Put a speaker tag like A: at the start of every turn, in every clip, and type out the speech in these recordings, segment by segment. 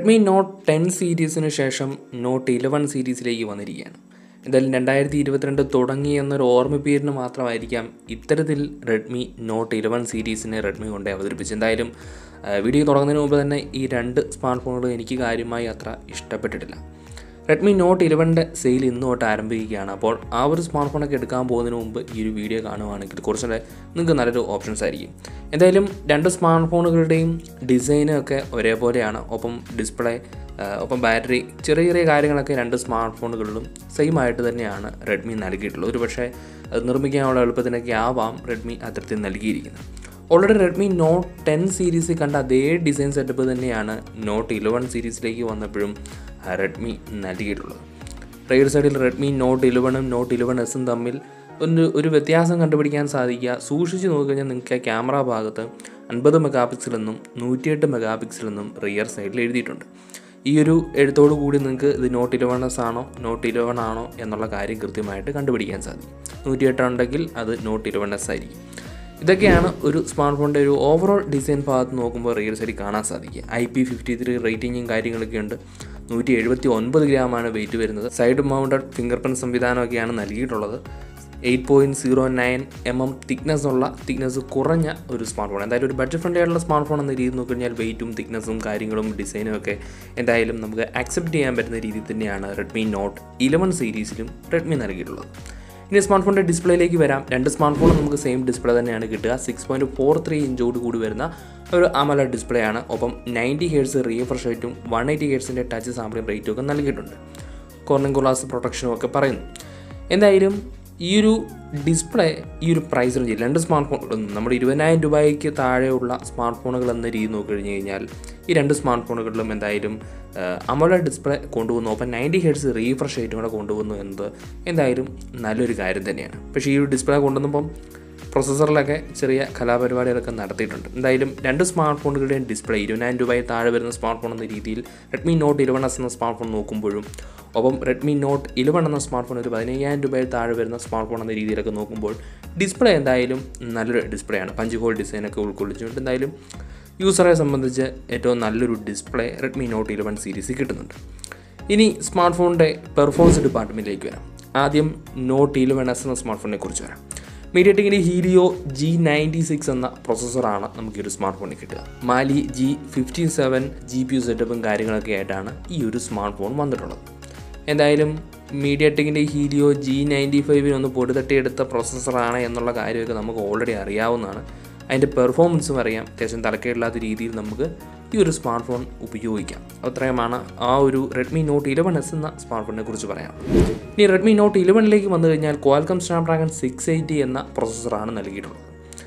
A: Redmi note ten സീരീസിന് ശേഷം not eleven സീരീസിലേക്ക് വന്നിരിക്കുകയാണ് എന്തായാലും രണ്ടായിരത്തി ഇരുപത്തിരണ്ട് തുടങ്ങി എന്നൊരു ഓർമ്മിപ്പീരിന് മാത്രമായിരിക്കാം ഇത്തരത്തിൽ റെഡ്മി നോട്ട് ഇലവൻ സീരീസിനെ റെഡ്മി കൊണ്ട് അവതരിപ്പിച്ചത് എന്തായാലും ആ, വീഡിയോ തുടങ്ങുന്നതിന് മുമ്പ് തന്നെ ഈ രണ്ട് സ്മാർട്ട് ഫോണുകൾ എനിക്ക് കാര്യമായി അത്ര ഇഷ്ടപ്പെട്ടിട്ടില്ല റെഡ്മി നോട്ട് ഇലവൻ്റെ സെയിൽ ഇന്ന് തൊട്ട് ആരംഭിക്കുകയാണ് അപ്പോൾ ആ ഒരു സ്മാർട്ട് ഫോണൊക്കെ എടുക്കാൻ പോകുന്നതിന് മുമ്പ് ഈ ഒരു വീഡിയോ കാണുവാണെങ്കിൽ കുറച്ചുകൂടെ നിങ്ങൾക്ക് നല്ലൊരു ഓപ്ഷൻസ് ആയിരിക്കും എന്തായാലും രണ്ട് സ്മാർട്ട് ഫോണുകളുടെയും ഡിസൈനും ഒക്കെ ഒരേപോലെയാണ് ഒപ്പം ഡിസ്പ്ലേ ഒപ്പം ബാറ്ററി ചെറിയ ചെറിയ കാര്യങ്ങളൊക്കെ രണ്ട് സ്മാർട്ട് ഫോണുകളിലും സെയിം ആയിട്ട് തന്നെയാണ് റെഡ്മി നൽകിയിട്ടുള്ളത് ഒരു പക്ഷേ അത് നിർമ്മിക്കാനുള്ള എളുപ്പത്തിനൊക്കെ ആവാം റെഡ്മി അത്തരത്തിൽ നൽകിയിരിക്കുന്നത് ഓൾറെഡി റെഡ്മി നോട്ട് ടെൻ സീരീസിൽ കണ്ട അതേ ഡിസൈൻ സെറ്റപ്പ് തന്നെയാണ് നോട്ട് ഇലവൻ സീരീസിലേക്ക് വന്നപ്പോഴും റെഡ്മി നൽകിയിട്ടുള്ളത് റൈറ്റ് സൈഡിൽ റെഡ്മി നോട്ട് ഇലവനും നോട്ട് ഇലവൻ എസും തമ്മിൽ ഒരു ഒരു വ്യത്യാസം കണ്ടുപിടിക്കാൻ സാധിക്കുക സൂക്ഷിച്ച് നോക്കിക്കഴിഞ്ഞാൽ നിങ്ങൾക്ക് ആ ക്യാമറ ഭാഗത്ത് അൻപത് മെഗാ പിക്സലെന്നും നൂറ്റിയെട്ട് മെഗാ പിക്സലെന്നും റിയർ സൈഡിൽ എഴുതിയിട്ടുണ്ട് ഈ ഒരു എഴുത്തോടു കൂടി നിങ്ങൾക്ക് ഇത് നോട്ട് ഇലവൺ എസ് ആണോ നോട്ട് ഇലവൺ ആണോ എന്നുള്ള കാര്യം കൃത്യമായിട്ട് കണ്ടുപിടിക്കാൻ സാധിക്കും നൂറ്റിയെട്ട് ഉണ്ടെങ്കിൽ അത് നോട്ട് ഇലവൺ എസ് ആയിരിക്കും ഇതൊക്കെയാണ് ഒരു സ്മാർട്ട് ഫോണിൻ്റെ ഒരു ഓവറോൾ ഡിസൈൻ ഭാഗത്ത് നോക്കുമ്പോൾ റിയർ സൈഡിൽ കാണാൻ സാധിക്കുക ഐ പി ഫിഫ്റ്റി ത്രീ റേറ്റിങ്ങും കാര്യങ്ങളൊക്കെ ഉണ്ട് നൂറ്റി എഴുപത്തി ഒൻപത് ഗ്രാമാണ് വെയിറ്റ് വരുന്നത് സൈഡ് മൗണ്ടഡ് ഫിംഗർ പ്രിൻറ്റ് സംവിധാനമൊക്കെയാണ് നൽകിയിട്ടുള്ളത് eight point zero nine m m thickness ഉള്ള തിക്നെസ് കുറഞ്ഞ ഒരു സ്മാർട്ട് ഫോൺ എന്തായാലും ഒരു ബഡ്ജറ്റ് ഫ്രണ്ട്ലി ആയിട്ടുള്ള സ്മാർട്ട് ഫോൺ എന്ന രീതിയിൽ നോക്കിക്കഴിഞ്ഞാൽ വെയിറ്റും തിക്നെസ്സും കാര്യങ്ങളും ഡിസൈനും ഒക്കെ എന്തായാലും നമുക്ക് അക്സെപ്റ്റ് ചെയ്യാൻ പറ്റുന്ന രീതിയിൽ തന്നെയാണ് റെഡ്മി നോട്ട് ഇലവൻ സീരീസിലും റെഡ്മി നൽകിയിട്ടുള്ളത് ഇനി സ്മാർട്ട് ഫോണിൻ്റെ ഡിസ്പ്ലേയിലേക്ക് വരാം രണ്ട് സ്മാർട്ട് ഫോണും നമുക്ക് സെയിം ഡിസ്പ്ലേ തന്നെയാണ് കിട്ടുക സിക്സ് പോയിൻറ്റ് ഫോർ ത്രീ ഇഞ്ചോട് കൂടി വരുന്ന ഒരു അമല ഡിസ്പ്ലേ ആണ് ഒപ്പം നയൻറ്റി ഹേഴ്സ് റീഫ്രഷ് റേറ്റും വൺ എയ്റ്റി ഹേഴ്സിൻ്റെ ടച്ച് സാമ്പിളിംഗ് റേറ്റും ഒക്കെ നൽകിയിട്ടുണ്ട് കോർണിംഗ് ഗ്ലാസ് പ്രൊട്ടക്ഷനും ഒക്കെ പറയുന്നു എന്തായാലും ഈ ഒരു ഡിസ്പ്ലേ ഈ ഒരു പ്രൈസ് റേഞ്ചിൽ രണ്ട് സ്മാർട്ട് ഫോണുകളും നമ്മുടെ ഇരുപതിനായിരം രൂപയ്ക്ക് താഴെയുള്ള സ്മാർട്ട് ഫോണുകൾ എന്ന രീതി നോക്കിക്കഴിഞ്ഞ് കഴിഞ്ഞാൽ ഈ രണ്ട് സ്മാർട്ട് ഫോണുകളിലും എന്തായാലും അമല ഡിസ്പ്ലേ കൊണ്ടുവന്നു ഒപ്പം നയൻറ്റി ഹെഡ്സ് റീഫ്രഷ് റേറ്റും കൂടെ കൊണ്ടുവന്നു എന്നത് എന്തായാലും നല്ലൊരു കാര്യം തന്നെയാണ് പക്ഷേ ഈ ഒരു ഡിസ്പ്ലേ കൊണ്ടുവന്നപ്പം പ്രൊസസ്സറിലൊക്കെ ചെറിയ കലാപരിപാടികളൊക്കെ നടത്തിയിട്ടുണ്ട് എന്തായാലും രണ്ട് സ്മാർട്ട് ഫോണുകളുടെയും ഡിസ്പ്ലേ ഇരുപതിനായിരം രൂപയിൽ താഴെ വരുന്ന സ്മാർട്ട് ഫോൺ എന്ന രീതിയിൽ റെഡ്മി നോട്ട് ഇലവൺ എസ് എന്ന സ്മാർട്ട് ഫോൺ നോക്കുമ്പോഴും ഒപ്പം റെഡ്മി നോട്ട് ഇലവൺ എന്ന സ്മാർട്ട് ഫോൺ ഒരു പതിനയ്യായിരം രൂപയിൽ താഴെ വരുന്ന സ്മാർട്ട് ഫോൺ എന്ന രീതിയിലൊക്കെ നോക്കുമ്പോൾ ഡിസ്പ്ലേ എന്തായാലും നല്ലൊരു ഡിസ്പ്ലേ ആണ് പഞ്ച് ഹോൾ ഡിസൈനൊക്കെ ഉൾക്കൊള്ളിച്ചുകൊണ്ട് എന്തായാലും യൂസറെ സംബന്ധിച്ച് ഏറ്റവും നല്ലൊരു ഡിസ്പ്ലേ റെഡ്മി നോട്ട് ഇലവൺ സീരീസിൽ കിട്ടുന്നുണ്ട് ഇനി സ്മാർട്ട് ഫോണിൻ്റെ പെർഫോമൻസ് ഡിപ്പാർട്ട്മെൻറ്റിലേക്ക് വരാം ആദ്യം നോട്ട് ഇലവൺ എസ് എന്ന സ്മാർട്ട് ഫോണിനെ കുറിച്ച് വരാം മീഡിയടെക്കിൻ്റെ ഹീലിയോ ജി നയൻറ്റി സിക്സ് എന്ന പ്രൊസസ്സറാണ് നമുക്ക് ഈ ഒരു സ്മാർട്ട് ഫോണിൽ കിട്ടുക Mali G fifty seven G P U സെറ്റപ്പും കാര്യങ്ങളൊക്കെ ആയിട്ടാണ് ഈ ഒരു സ്മാർട്ട് ഫോൺ വന്നിട്ടുള്ളത് എന്തായാലും മീഡിയ ടെക്കിൻ്റെ ഹീലിയോ ജി നയൻറ്റി ഫൈവിന് ഒന്ന് പൊടിതട്ടിയെടുത്ത പ്രൊസസ്സറാണ് എന്നുള്ള കാര്യമൊക്കെ നമുക്ക് ഓൾറെഡി അറിയാവുന്നതാണ് അതിൻ്റെ പെർഫോമൻസും അറിയാം അത്യാവശ്യം തലക്കേടില്ലാത്ത രീതിയിൽ നമുക്ക് ഈ ഒരു സ്മാർട്ട് ഫോൺ ഉപയോഗിക്കാം അത്രയുമാണ് ആ ഒരു റെഡ്മി നോട്ട് ഇലവൻ എസ് എന്ന സ്മാർട്ട് ഫോണിനെ കുറിച്ച് പറയാം ഇനി റെഡ്മി നോട്ട് ഇലവനിലേക്ക് വന്നു കഴിഞ്ഞാൽ ക്വാൽക്കം സ്നാപ്ഡ്രാഗൺ സിക്സ് എയ്റ്റി എന്ന പ്രൊസസ്സറാണ് നൽകിയിട്ടുള്ളത്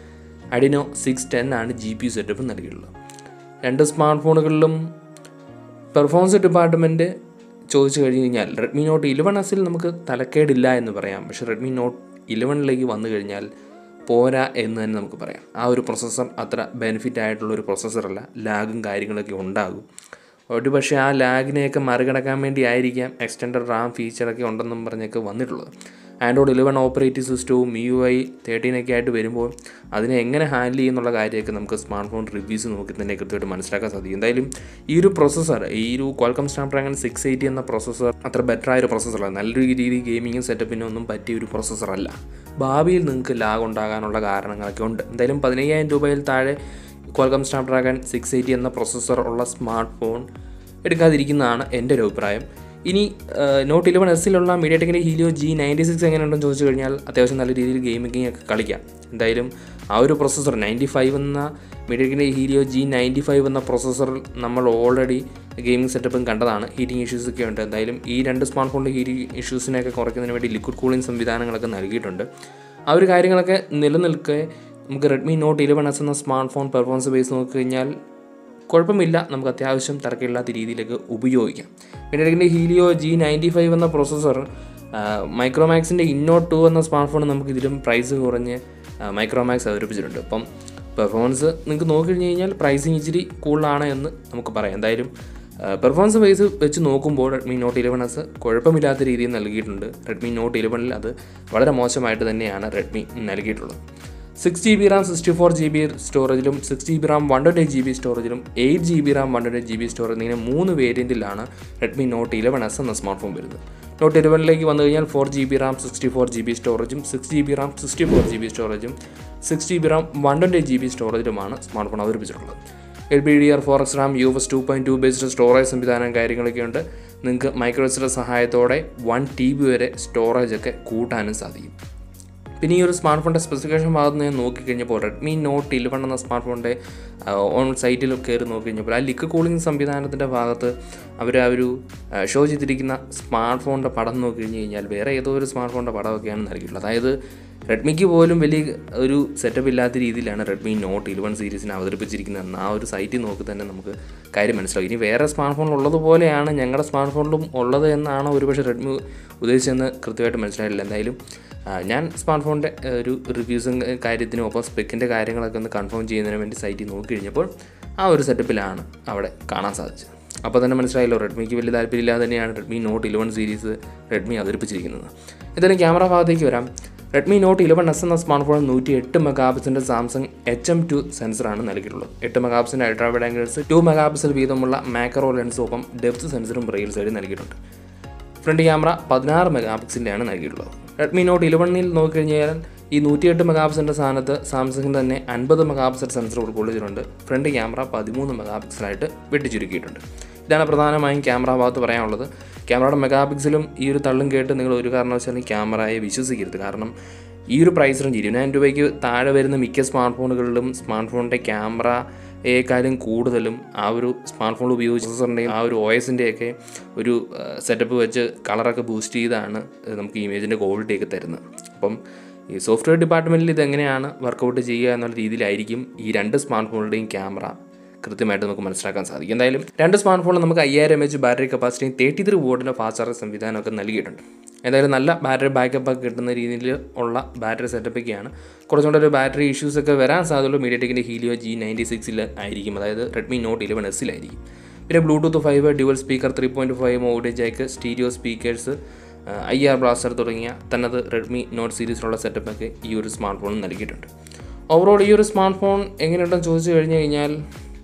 A: അഡിനോ സിക്സ് ടെൻ ആണ് ജി പി യു സെറ്റപ്പ് നൽകിയിട്ടുള്ളത് രണ്ട് സ്മാർട്ട് ഫോണുകളിലും പെർഫോമൻസ് ഡിപ്പാർട്ട്മെൻറ്റ് ചോദിച്ചു കഴിഞ്ഞ് കഴിഞ്ഞാൽ റെഡ്മി നോട്ട് ഇലവൻ എസിൽ നമുക്ക് തലക്കേടില്ല എന്ന് പറയാം പക്ഷേ റെഡ്മി നോട്ട് ഇലവനിലേക്ക് വന്നു കഴിഞ്ഞാൽ പോരാ എന്ന് തന്നെ നമുക്ക് പറയാം ആ ഒരു പ്രൊസസ്സർ അത്ര ബെനിഫിറ്റ് ആയിട്ടുള്ള ഒരു പ്രൊസസ്സറല്ല ലാഗും കാര്യങ്ങളൊക്കെ ഉണ്ടാകും ഒരു പക്ഷേ ആ ലാഗിനെയൊക്കെ മറികടക്കാൻ വേണ്ടി ആയിരിക്കാം എക്സ്റ്റൻഡഡ് റാം ഫീച്ചറൊക്കെ ഉണ്ടെന്നും പറഞ്ഞൊക്കെ വന്നിട്ടുള്ളത് ആൻഡ്രോയിഡ് ഇലവൻ ഓപ്പറേറ്റിംഗ് സിസ്റ്റവും മി യു ഐ തേർട്ടീനൊക്കെ ആയിട്ട് വരുമ്പോൾ അതിനെ എങ്ങനെ ഹാൻഡിൽ ചെയ്യുന്നുള്ള കാര്യമൊക്കെ നമുക്ക് സ്മാർട്ട് ഫോൺ റിവ്യൂസ് നോക്കി തന്നെ കൃത്യമായിട്ട് മനസ്സിലാക്കാൻ സാധിക്കും എന്തായാലും ഈ ഒരു പ്രൊസസ്സർ ഈ ഒരു ക്വാൽക്കം സ്നാപ്ഡ്രാഗൺ സിക്സ് എയ്റ്റി എന്ന പ്രൊസസ്സർ അത്ര ബെറ്റർ ആയ ഒരു പ്രൊസസ്സറല്ല നല്ലൊരു രീതിയിൽ ഗെയിമിങ്ങും സെറ്റപ്പിനും ഒന്നും പറ്റിയ ഒരു പ്രൊസസ്സറല്ല ഭാവിയിൽ നിങ്ങൾക്ക് ലാഗ് ഉണ്ടാകാനുള്ള കാരണങ്ങളൊക്കെ ഉണ്ട് എന്തായാലും പതിനയ്യായിരം രൂപയിൽ താഴെ ക്വാൽക്കം സ്നാപ്ഡ്രാഗൺ സിക്സ് എയ്റ്റി എന്ന പ്രൊസസ്സർ ഉള്ള സ്മാർട്ട് ഫോൺ എടുക്കാതിരിക്കുന്നതാണ് എൻ്റെ ഒരു അഭിപ്രായം ഇനി നോട്ട് ഇലവൻ എസിലുള്ള മീഡിയ ടെക്കിൻ്റെ ഹീലിയോ ജി നയൻറ്റി സിക്സ് എങ്ങനെയുണ്ടെന്ന് ചോദിച്ചു കഴിഞ്ഞാൽ അത്യാവശ്യം നല്ല രീതിയിൽ ഗെയിമിംഗ് ഒക്കെ കളിക്കാം എന്തായാലും ആ ഒരു പ്രൊസസ്സർ നയൻറ്റി ഫൈവ് എന്ന മീഡിയ ടെക്കിൻ്റെ ഹീലിയോ ജി നയൻറ്റി ഫൈവ് എന്ന പ്രൊസസ്സർ നമ്മൾ ഓൾറെഡി ഗെയിമിംഗ് സെറ്റപ്പും കണ്ടതാണ് ഹീറ്റിംഗ് ഇഷ്യൂസ് ഒക്കെ ഉണ്ട് എന്തായാലും ഈ രണ്ട് സ്മാർട്ട് ഫോണിലെ ഹീറ്റിംഗ് ഇഷ്യൂസിനെയൊക്കെ കുറയ്ക്കുന്നതിന് വേണ്ടി ലിക്വിഡ് കൂളിംഗ് സംവിധാനങ്ങളൊക്കെ നൽകിയിട്ടുണ്ട് ആ ഒരു കാര്യങ്ങളൊക്കെ നിലനിൽക്കെ നമുക്ക് റെഡ്മി നോട്ട് ഇലവൻ എസ് എന്ന സ്മാർട്ട് ഫോൺ പെർഫോമൻസ് ബേസ് നോക്കിക്കഴിഞ്ഞാൽ കുഴപ്പമില്ല നമുക്ക് അത്യാവശ്യം തിരക്കില്ലാത്ത രീതിയിലേക്ക് ഉപയോഗിക്കാം പിന്നെ ഇതിൻ്റെ ഹീലിയോ ജി നയൻറ്റി ഫൈവ് എന്ന പ്രൊസസ്സർ മൈക്രോമാക്സിൻ്റെ ഇന്നോ ടു എന്ന സ്മാർട്ട് ഫോൺ നമുക്ക് ഇതിലും പ്രൈസ് കുറഞ്ഞ് മൈക്രോമാക്സ് അവതരിപ്പിച്ചിട്ടുണ്ട് അപ്പം പെർഫോമൻസ് നിങ്ങൾക്ക് നോക്കിക്കഴിഞ്ഞ് കഴിഞ്ഞാൽ പ്രൈസിങ് ഇച്ചിരി കൂടുതലാണ് എന്ന് നമുക്ക് പറയാം എന്തായാലും പെർഫോമൻസ് വൈസ് വെച്ച് നോക്കുമ്പോൾ റെഡ്മി നോട്ട് ഇലവൻ എസ് കുഴപ്പമില്ലാത്ത രീതിയിൽ നൽകിയിട്ടുണ്ട് റെഡ്മി നോട്ട് ഇലവനിൽ അത് വളരെ മോശമായിട്ട് തന്നെയാണ് റെഡ്മി നൽകിയിട്ടുള്ളത് six G B RAM sixty four G B സ്റ്റോറേജിലും six G B RAM one twenty G B സ്റ്റോറേജിലും eight G B RAM one twenty G B storage ഇങ്ങനെ മൂന്ന് വേരിയൻറ്റിലാണ് റെഡ്മി നോട്ട് ഇലവൻ എസ് എന്ന സ്മാർട്ട് ഫോൺ വരുന്നത് note ഇലവനിലേക്ക് വന്നു കഴിഞ്ഞാൽ four G B RAM sixty four G B സ്റ്റോറേജും six G B RAM sixty four G B സ്റ്റോറേജും six G B RAM one twenty G B സ്റ്റോറേജിലുമാണ് smart phone അവതരിപ്പിച്ചിട്ടുള്ളത് L B D R four X RAM U S two point two based storage സംവിധാനം കാര്യങ്ങളൊക്കെ ഉണ്ട് നിങ്ങൾക്ക് മൈക്രോസിൻ്റെ സഹായത്തോടെ one T B വരെ സ്റ്റോറേജ് ഒക്കെ കൂട്ടാനും സാധിക്കും പിന്നെ ഈ ഒരു സ്മാർട്ട് ഫോണിൻ്റെ സ്പെസിഫിക്കേഷൻ ഭാഗത്ത് നിന്ന് ഞാൻ നോക്കിക്കഴിഞ്ഞപ്പോൾ റെഡ്മി നോട്ട് ഇലവൺ എന്ന സ്മാർട്ട് ഫോണിൻ്റെ ഓൺ സൈറ്റിൽ കയറി നോക്കിക്കഴിഞ്ഞപ്പോൾ ആ ലിക്ക് കൂളിംഗ് സംവിധാനത്തിൻ്റെ ഭാഗത്ത് അവർ ആ ഒരു ഷോ ചെയ്തിരിക്കുന്ന സ്മാർട്ട് ഫോണിൻ്റെ പടം നോക്കി കഴിഞ്ഞ് കഴിഞ്ഞാൽ വേറെ ഏതോ ഒരു സ്മാർട്ട് ഫോണിൻ്റെ പടമൊക്കെയാണ് നൽകിയിട്ടുള്ളത് അതായത് റെഡ്മിക്ക് പോലും വലിയ ഒരു സെറ്റപ്പ് ഇല്ലാത്ത രീതിയിലാണ് റെഡ്മി നോട്ട് ഇലവൻ സീരീസിനെ അവതരിപ്പിച്ചിരിക്കുന്നതെന്ന് ആ ഒരു സൈറ്റിൽ നോക്കി തന്നെ നമുക്ക് കാര്യം മനസ്സിലാവും ഇനി വേറെ സ്മാർട്ട് ഫോണിൽ ഉള്ളതുപോലെയാണ് ഞങ്ങളുടെ സ്മാർട്ട് ഫോണിലും ഉള്ളത് എന്നാണ് ഒരുപക്ഷെ റെഡ്മി ഉദ്ദേശിച്ചതെന്ന് കൃത്യമായിട്ട് മനസ്സിലായില്ല എന്തായാലും ആ, ഞാൻ സ്മാർട്ട് ഫോണിൻ്റെ ഒരു റിവ്യൂസും കാര്യത്തിനും ഒപ്പം സ്പെക്കിൻ്റെ കാര്യങ്ങളൊക്കെ ഒന്ന് കൺഫേം ചെയ്യുന്നതിന് വേണ്ടി സൈറ്റിൽ നോക്കി കഴിഞ്ഞപ്പോൾ ആ ഒരു സെറ്റപ്പിലാണ് അവിടെ കാണാൻ സാധിച്ചത് അപ്പോൾ തന്നെ മനസ്സിലായല്ലോ റെഡ്മിക്ക് വലിയ താല്പര്യമില്ലാതെ തന്നെയാണ് Redmi note eleven series Redmi അവതരിപ്പിച്ചിരിക്കുന്നത് എന്തായാലും ക്യാമറ ഭാഗത്തേക്ക് വരാം റെഡ്മി നോട്ട് ഇലവൻ എസ് എന്ന സ്മാർട്ട് ഫോൺ നൂറ്റി എട്ട് മെഗാപിക്സിൻ്റെ സാംസങ് എച്ച് എം ടു സെൻസറാണ് നൽകിയിട്ടുള്ളത് എട്ട് മെഗാപിക്സിൻ്റെ ultra wide angles two megapixel വീതമുള്ള മാക്രോ ലെൻസും ഒപ്പം ഡെപ്ത് സെൻസറും റെയിൽ സൈഡിൽ നൽകിയിട്ടുണ്ട് ഫ്രണ്ട് ക്യാമറ പതിനാറ് മെഗാ പിക്സലിൻ്റെയാണ് നൽകിയിട്ടുള്ളത് റെഡ്മി നോട്ട് ഇലവണിൽ നോക്കിക്കഴിഞ്ഞാൽ ഈ നൂറ്റിയെട്ട് മെഗാ പിക്സലിൻ്റെ സ്ഥാനത്ത് സാംസങ്ങിന് തന്നെ അൻപത് മെഗാ പിക്സൽ സെൻസർ ഉൾക്കൊള്ളിച്ചിട്ടുണ്ട് ഫ്രണ്ട് ക്യാമറ പതിമൂന്ന് മെഗാ പിക്സലായിട്ട് വെട്ടിച്ചുരുക്കിയിട്ടുണ്ട് ഇതാണ് പ്രധാനമായും ക്യാമറ ഭാഗത്ത് പറയാനുള്ളത് ക്യാമറയുടെ മെഗാ പിക്സലും ഈ ഒരു തള്ളും കേട്ട് നിങ്ങൾ ഒരു കാരണവശാലും ക്യാമറയെ വിശ്വസിക്കരുത് കാരണം ഈ ഒരു പ്രൈസ് റേഞ്ച് ഇരുപതിനായിരം രൂപയ്ക്ക് താഴെ വരുന്ന മിക്ക സ്മാർട്ട് ഫോണുകളിലും സ്മാർട്ട് ഫോണിൻ്റെ ക്യാമറയേക്കാളും കൂടുതലും ആ ഒരു സ്മാർട്ട് ഫോൺ ഉപയോഗിച്ചറിൻ്റെയും ആ ഒരു ഒ എസിൻ്റെയൊക്കെ ഒരു സെറ്റപ്പ് വെച്ച് കളറൊക്കെ ബൂസ്റ്റ് ചെയ്താണ് ഇത് നമുക്ക് ഇമേജിൻ്റെ ക്വാളിറ്റിയൊക്കെ തരുന്നത് അപ്പം ഈ സോഫ്റ്റ്വെയർ ഡിപ്പാർട്ട്മെൻറ്റിൽ ഇതെങ്ങനെയാണ് വർക്കൗട്ട് ചെയ്യുക എന്നുള്ള രീതിയിലായിരിക്കും ഈ രണ്ട് സ്മാർട്ട് ഫോണുകളുടെയും ക്യാമറ കൃത്യമായിട്ട് നമുക്ക് മനസ്സിലാക്കാൻ സാധിക്കും എന്തായാലും രണ്ട് സ്മാർട്ട് ഫോണിൽ നമുക്ക് അയ്യായിരം എം എച്ച് ബാറ്ററി കപ്പാസിറ്റിയും തേർട്ടി ത്രീ വോട്ടിൻ്റെ ഫാസ്റ്റ് ചാർജ് സംവിധാനമൊക്കെ നൽകിയിട്ടുണ്ട് എന്തായാലും നല്ല ബാറ്ററി ബാക്കപ്പ് ഒക്കെ കിട്ടുന്ന രീതിയിൽ ഉള്ള ബാറ്ററി സെറ്റപ്പൊക്കെയാണ് കുറച്ചുകൂടെ ഒരു ബാറ്ററി ഇഷ്യൂസ് ഒക്കെ വരാൻ സാധ്യതയുള്ളൂ മീഡിയ ടെക്കിൻ്റെ ഹീലിയോ ജി നയൻറ്റി സിക്സിൽ ആയിരിക്കും അതായത് റെഡ്മി നോട്ട് ഇലവൻ എസിലായിരിക്കും പിന്നെ Bluetooth five dual speaker three point five audio jack stereo speakers I R blaster തുടങ്ങിയ തന്നത് റെഡ്മി നോട്ട് സീരീസിലുള്ള സെറ്റപ്പൊക്കെ ഈ ഒരു സ്മാർട്ട് ഫോണിൽ നൽകിയിട്ടുണ്ട് ഓവറോൾ ഈ ഒരു സ്മാർട്ട് ഫോൺ എങ്ങനെയുണ്ടെന്ന് ചോദിച്ചു കഴിഞ്ഞ് കഴിഞ്ഞാൽ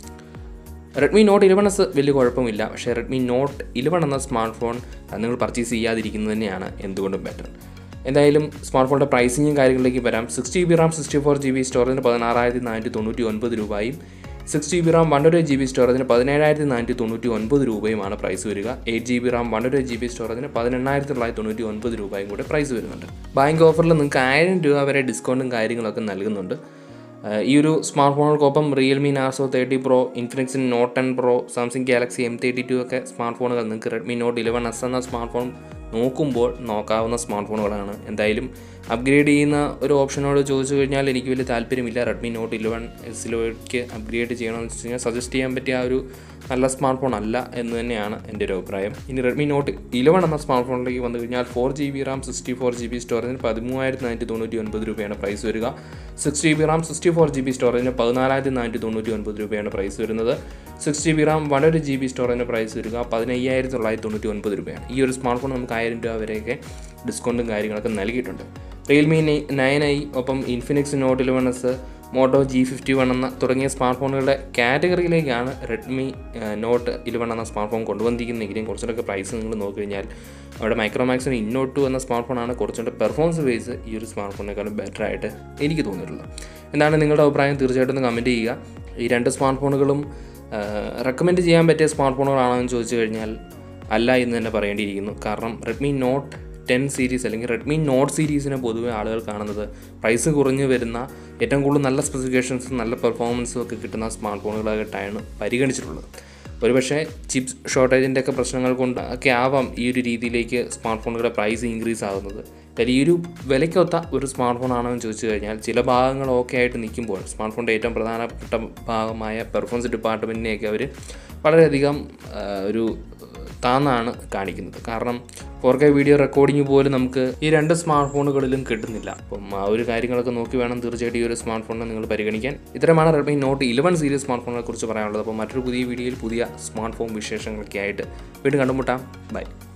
A: റെഡ്മി നോട്ട് ഇലവൻ എസ് വലിയ കുഴപ്പമില്ല പക്ഷേ റെഡ്മി നോട്ട് ഇലവൻ എന്ന സ്മാർട്ട് ഫോൺ നിങ്ങൾ പർച്ചേസ് ചെയ്യാതിരിക്കുന്നത് തന്നെയാണ് എന്തുകൊണ്ടും ബെറ്റർ എന്തായാലും സ്മാർട്ട് ഫോണിൻ്റെ പ്രൈസിങ്ങും കാര്യങ്ങളിലേക്ക് വരാം six G B RAM sixty four G B സ്റ്റോറേജിന് പതിനാറായിരത്തി നാനൂറ്റി തൊണ്ണൂറ്റി ഒൻപത് രൂപയും six G B RAM one ഒരു ജി ബി സ്റ്റോറേജിന് പതിനേഴായിരത്തി നാനൂറ്റി തൊണ്ണൂറ്റി ഒൻപത് രൂപയുമാണ് പ്രൈസ് വരിക eight G B RAM one ഒരു ജി ബി സ്റ്റോറേജിന് പതിനെണ്ണായിരത്തി തൊള്ളായിരത്തി തൊണ്ണൂറ്റി ഒൻപത് രൂപയും കൂടെ പ്രൈസ് വരുന്നുണ്ട് ബാങ്ക് ഓഫറിൽ നിങ്ങൾക്ക് ആയിരം രൂപ വരെ ഡിസ്കൗണ്ടും കാര്യങ്ങളൊക്കെ നൽകുന്നുണ്ട് ആഹ് ഈ ഒരു സ്മാർട്ട് ഫോണുകൾക്കൊപ്പം റിയൽമി നാസോ തേർട്ടി പ്രോ ഇൻഫിനിക്സിൻ note ten pro Samsung Galaxy M thirty two ഒക്കെ സ്മാർട്ട് ഫോണുകൾ നിങ്ങൾക്ക് റെഡ്മി നോട്ട് ഇലവൻ എസ് എന്ന സ്മാർട്ട് ഫോൺ നോക്കുമ്പോൾ നോക്കാവുന്ന സ്മാർട്ട് ഫോണുകളാണ് എന്തായാലും അപ്ഗ്രേഡ് ചെയ്യുന്ന ഒരു ഓപ്ഷനോട് ചോദിച്ചു കഴിഞ്ഞാൽ എനിക്ക് വലിയ താല്പര്യമില്ല റെഡ്മി നോട്ട് ഇലവൻ എസിലേക്ക് അപ്ഗ്രേഡ് ചെയ്യണമെന്ന് വെച്ച് കഴിഞ്ഞാൽ സജസ്റ്റ് ചെയ്യാൻ പറ്റിയ ആ ഒരു നല്ല സ്മാർട്ട് ഫോൺ അല്ല എന്ന് തന്നെയാണ് എൻ്റെ ഒരു അഭിപ്രായം ഇനി റെഡ്മി നോട്ട് ഇലവൻ എന്ന സ്മാർട്ട് ഫോണിലേക്ക് വന്നു കഴിഞ്ഞാൽ four G B RAM sixty four G B സ്റ്റോറേജിന് പതിമൂവായിരത്തി നാനൂറ്റി തൊണ്ണൂറ്റി ഒൻപത് രൂപയാണ് പ്രൈസ് വരിക six G B RAM sixty four G B സ്റ്റോറേജിന് പതിനാലായിരത്തി നാനൂറ്റി തൊണ്ണൂറ്റി ഒൻപത് രൂപയാണ് പ്രൈസ് വരുന്നത് six G B RAM one ഒരു ജി ബി സ്റ്റോറേജിന് പ്രൈസ് വരിക പതിനയ്യായിരത്തി തൊള്ളായിരത്തി തൊണ്ണൂറ്റി ഒൻപത് രൂപയാണ് ഈ ഒരു സ്മാർട്ട് ഫോൺ നമുക്ക് ആയിരം രൂപ വരെയൊക്കെ ഡിസ്കൗണ്ടും കാര്യങ്ങളൊക്കെ നൽകിയിട്ടുണ്ട് റിയൽമി നയൻ ഐ ഒപ്പം Infinix note eleven S Moto G fifty one എന്ന തുടങ്ങിയ സ്മാർട്ട് ഫോണുകളുടെ കാറ്റഗറിയിലേക്കാണ് റെഡ്മി നോട്ട് ഇലവൻ എന്ന സ്മാർട്ട് ഫോൺ കൊണ്ടുവന്നിരിക്കുന്നതെങ്കിലും കുറച്ചുകൂടെ പ്രൈസ് നിങ്ങൾ നോക്കിക്കഴിഞ്ഞാൽ അവിടെ മൈക്രോമാക്സിന് ഇന്നോട്ട് ടു എന്ന സ്മാർട്ട് ഫോണാണ് കുറച്ചുകൂടെ പെർഫോമൻസ് ബേസ് ഈ ഒരു സ്മാർട്ട് ഫോണിനേക്കാളും ബെറ്റർ ആയിട്ട് എനിക്ക് തോന്നിയിട്ടുള്ളത് എന്താണ് നിങ്ങളുടെ അഭിപ്രായം തീർച്ചയായിട്ടും ഒന്ന് കമൻറ്റ് ചെയ്യുക ഈ രണ്ട് സ്മാർട്ട് ഫോണുകളും റെക്കമെൻഡ് ചെയ്യാൻ പറ്റിയ സ്മാർട്ട് ഫോണുകളാണോ എന്ന് ചോദിച്ചു കഴിഞ്ഞാൽ അല്ല എന്ന് തന്നെ പറയേണ്ടിയിരിക്കുന്നു കാരണം റെഡ്മി നോട്ട് ടെൻ സീരീസ് അല്ലെങ്കിൽ റെഡ്മി നോട്ട് സീരീസിനെ പൊതുവെ ആളുകൾ കാണുന്നത് പ്രൈസ് കുറഞ്ഞു വരുന്ന ഏറ്റവും കൂടുതൽ നല്ല സ്പെസിഫിക്കേഷൻസും നല്ല പെർഫോമൻസും ഒക്കെ കിട്ടുന്ന സ്മാർട്ട് ഫോണുകളായിട്ടാണ് പരിഗണിച്ചിട്ടുള്ളത് ഒരുപക്ഷെ ചിപ്സ് ഷോർട്ടേജിൻ്റെ ഒക്കെ പ്രശ്നങ്ങൾ കൊണ്ട് ഒക്കെ ആവാം ഈ ഒരു രീതിയിലേക്ക് സ്മാർട്ട് ഫോണുകളുടെ പ്രൈസ് ഇൻക്രീസ് ആകുന്നത് കാര്യം ഈ ഒരു വിലയ്ക്കൊത്ത ഒരു സ്മാർട്ട് ഫോൺ ആണോ എന്ന് ചോദിച്ചു കഴിഞ്ഞാൽ ചില ഭാഗങ്ങൾ ഓക്കെ ആയിട്ട് നിൽക്കുമ്പോൾ സ്മാർട്ട് ഫോണിൻ്റെ ഏറ്റവും പ്രധാനപ്പെട്ട ഭാഗമായ പെർഫോമൻസ് ഡിപ്പാർട്ട്മെൻറ്റിനെയൊക്കെ അവർ വളരെയധികം ആ, ഒരു താന്നാണ് കാണിക്കുന്നത് കാരണം ഫോർ കെ വീഡിയോ റെക്കോർഡിംഗ് പോലും നമുക്ക് ഈ രണ്ട് സ്മാർട്ട് ഫോണുകളിലും കിട്ടുന്നില്ല അപ്പം ആ ഒരു കാര്യങ്ങളൊക്കെ നോക്കി വേണം തീർച്ചയായിട്ടും ഈ ഒരു സ്മാർട്ട് ഫോണിനെ നിങ്ങൾ പരിഗണിക്കാൻ ഇത്തരമാണ് Redmi note eleven series smart ഫോണിനെ കുറിച്ച് പറയാനുള്ളത് അപ്പോൾ മറ്റൊരു പുതിയ വീഡിയോയിൽ പുതിയ സ്മാർട്ട് ഫോൺ വിശേഷങ്ങളൊക്കെ ആയിട്ട് വീണ്ടും കണ്ടുമുട്ടാം ബൈ